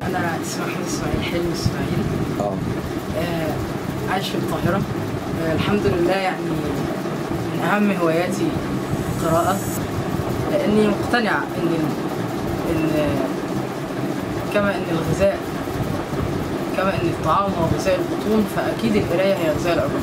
انا اسمي احمد اسماعيل حلمي اسماعيل اه آه، عايش في القاهره آه، الحمد لله يعني من اهم هواياتي القراءه لاني مقتنع ان ان كما ان الغذاء كما ان الطعام هو غذاء البطون فاكيد القرايه هي غذاء العقول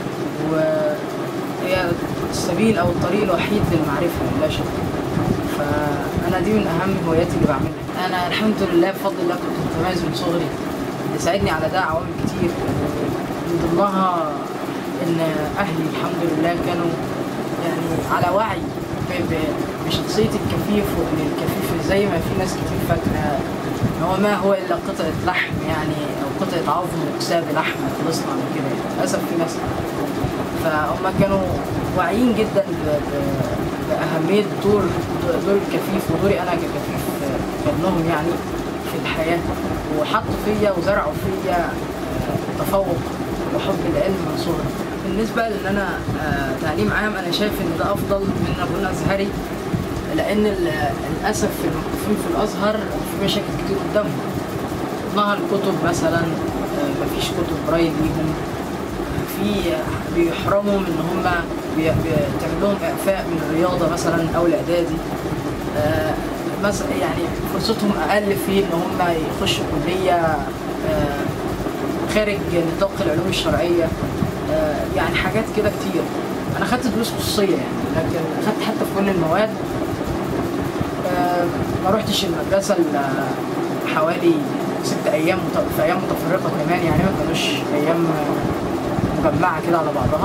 وهي السبيل او الطريق الوحيد للمعرفه لا شك فانا دي من اهم هواياتي اللي بعملها انا الحمد لله بفضل الله كنت متميز من صغري اللي ساعدني على ده عوامل كتير من ضمنها ان اهلي الحمد لله كانوا يعني على وعي ب- ب- بشخصيه الكفيف وان الكفيف زي ما في ناس كتير فاكره ان هو ما هو الا قطعه لحم يعني او قطعه عظم مكساه بلحم خلصنا من كده يعني. للاسف في ناس فهم كانوا واعيين جدا ب- ب- باهميه دور دور الكفيف ودوري انا ككفيف كابنهم يعني في الحياه وحطوا فيا وزرعوا فيا آه، تفوق وحب العلم من صغري بالنسبه لان انا آه، تعليم عام انا شايف ان ده افضل من ان اكون ازهري لان ال- للاسف الموقفين في الازهر في مشاكل كتير قدامهم نهر الكتب مثلا آه، مفيش كتب برايل ليهم في بيحرموا من ان هم بتعمل لهم اعفاء من الرياضه مثلا او الاعدادي آه، مثلا يعني فرصتهم اقل في ان هم يخشوا كليه آه، خارج نطاق العلوم الشرعيه آه، يعني حاجات كده كتير انا خدت دروس خصوصيه يعني لكن خدت حتى في كل المواد آه، ما روحتش المدرسه الا حوالي ست ايام مت- في ايام متفرقه كمان يعني ما كانوش ايام آه، مجمعه كده على بعضها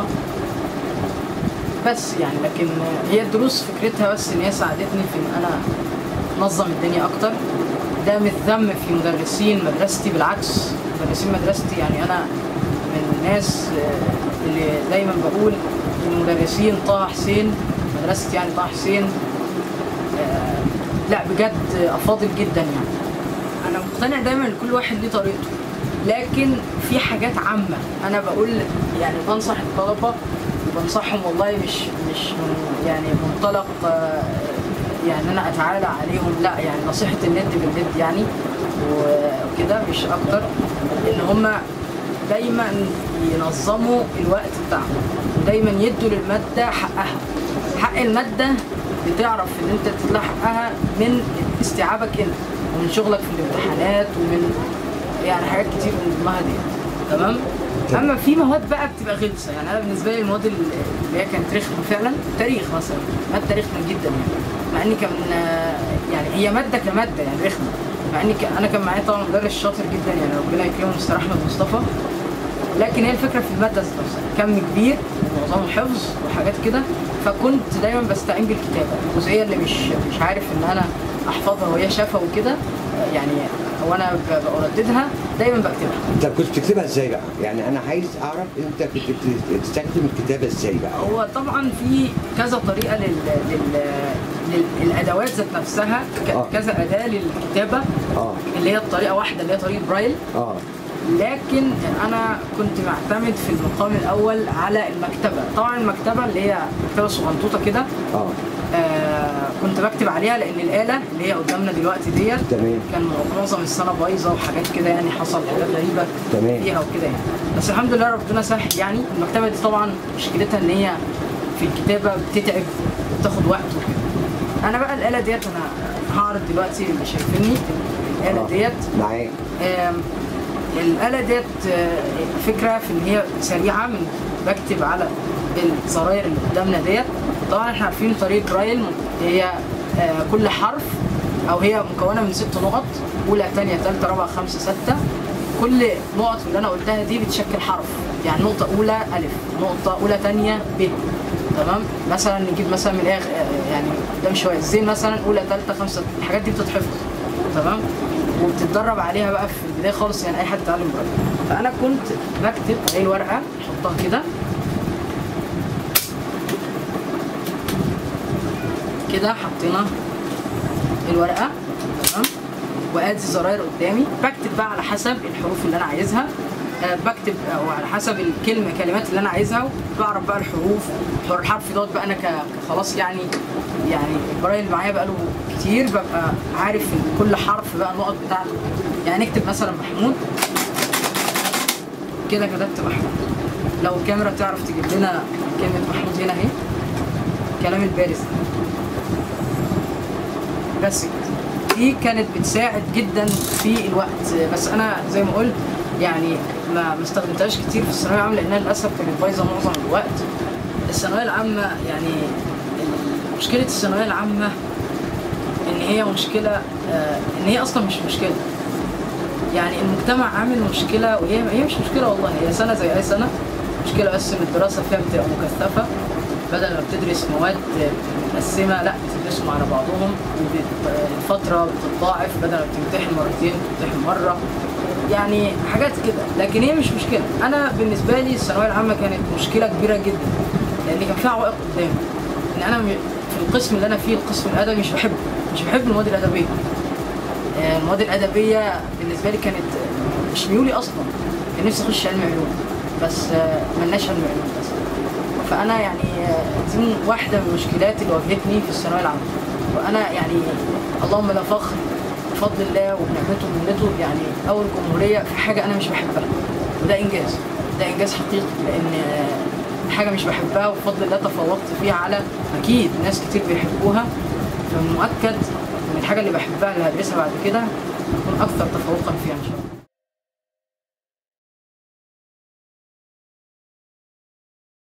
بس يعني لكن هي الدروس فكرتها بس ان هي ساعدتني في ان انا انظم الدنيا اكتر ده مش ذم في مدرسين مدرستي بالعكس مدرسين مدرستي يعني انا من الناس آه، اللي دايما بقول ان مدرسين طه حسين مدرستي يعني طه حسين آه، لا بجد افاضل جدا يعني انا مقتنع دايما ان كل واحد ليه طريقته لكن في حاجات عامه انا بقول يعني بنصح الطلبه وبنصحهم والله مش مش من يعني منطلق آه، يعني انا اتعالى عليهم لا يعني نصيحه الند بالند يعني وكده مش اكتر ان هم دايما ينظموا الوقت بتاعهم ودايما يدوا للماده حقها حق الماده بتعرف ان انت تطلع حقها من استيعابك انت ومن شغلك في الامتحانات ومن يعني حاجات كتير من ضمنها دي تمام اما في مواد بقى بتبقى غلسه يعني انا بالنسبه لي المواد اللي هي كانت رخمه فعلا تاريخ مثلا ماده رخمه جدا يعني مع اني كان يعني هي ماده كماده يعني رخمه مع اني ك- انا كان معايا طبعا مدرس شاطر جدا يعني ربنا يكرمه مستر احمد مصطفى لكن هي الفكره في الماده ذات نفسها كم كبير ومعظمه حفظ وحاجات كده فكنت دايما بستعين بالكتابه الجزئيه اللي مش مش عارف ان انا احفظها وهي شافه وكده يعني وانا ب- برددها دايما بكتبها انت كنت بتكتبها ازاي بقى؟ يعني انا عايز اعرف انت كنت بت- بتستخدم الكتابه ازاي بقى؟ هو طبعا في كذا طريقه لل... لل... لل... للادوات ذات نفسها ك... آه. كذا اداه للكتابه اه اللي هي الطريقه واحده اللي هي طريقه برايل اه لكن انا كنت معتمد في المقام الاول على المكتبه طبعا المكتبه اللي هي مكتبه صغنطوطه كده اه آه كنت بكتب عليها لان الاله اللي هي قدامنا دلوقتي ديت تمام كان معظم السنه بايظه وحاجات كده يعني حصل حاجات غريبه تمام. فيها وكده يعني بس الحمد لله ربنا سهل يعني المكتبه دي طبعا مشكلتها ان هي في الكتابه بتتعب وبتاخد وقت وكده انا بقى الاله ديت انا هعرض دلوقتي اللي شايفيني الاله آه. ديت معاك آم، الآلة ديت آه، فكرة في إن هي سريعة من بكتب على الزراير اللي قدامنا ديت طبعا احنا عارفين طريقة برايل هي آه، كل حرف أو هي مكونة من ست نقط أولى تانية تالتة رابعة خمسة ستة كل نقط اللي أنا قلتها دي بتشكل حرف يعني نقطة أولى ألف نقطة أولى تانية ب تمام مثلا نجيب مثلا من الآخر آه، يعني قدام شوية الزين مثلا أولى تالتة خمسة الحاجات دي بتتحفظ تمام وبتتدرب عليها بقى في البدايه خالص يعني اي حد اتعلم برايل فانا كنت بكتب اي ورقه احطها كده كده حطينا الورقه تمام وادي زراير قدامي بكتب بقى على حسب الحروف اللي انا عايزها آه، بكتب او على حسب الكلمه كلمات اللي انا عايزها بعرف بقى الحروف حوار الحرف دوت بقى انا ك- خلاص يعني يعني البرايل اللي معايا بقاله كتير ببقى عارف إن كل حرف بقى النقط بتاعته يعني نكتب مثلا محمود كده كتبت محمود لو الكاميرا تعرف تجيب لنا كلمه محمود هنا اهي كلام البارز بس كده دي كانت بتساعد جدا في الوقت بس انا زي ما قلت يعني ما ما استخدمتهاش كتير في الثانويه العامه لانها للاسف كانت بايظه معظم الوقت الثانويه العامه يعني مشكله الثانويه العامه ان هي مشكله آه، ان هي اصلا مش مشكله يعني المجتمع عامل مشكله وهي هي مش مشكله والله هي سنه زي اي سنه مشكله بس ان الدراسه فيها بتبقى مكثفه بدل ما بتدرس مواد متقسمه لا بتدرسهم على بعضهم والفتره بتتضاعف بدل ما بتمتحن مرتين بتمتحن مره يعني حاجات كده لكن هي مش مشكله انا بالنسبه لي الثانويه العامه كانت مشكله كبيره جدا لان كان فيها عوائق قدامي ان انا م- في القسم اللي انا فيه القسم الادبي مش بحبه مش بحب المواد الادبيه آه، المواد الادبيه بالنسبه لي كانت مش ميولي اصلا كان نفسي اخش علم علوم بس آه، ملناش علم علوم بس فانا يعني آه، دي واحده من المشكلات اللي واجهتني في الثانويه العامه وانا يعني اللهم لا فخر بفضل الله وبنعمته ومنته يعني اول جمهوريه في حاجه انا مش بحبها وده انجاز ده انجاز حقيقي لان آه، حاجه مش بحبها وبفضل الله تفوقت فيها على اكيد ناس كتير بيحبوها فمؤكد ان الحاجه اللي بحبها اللي هدرسها بعد كده اكون اكثر تفوقا فيها ان شاء الله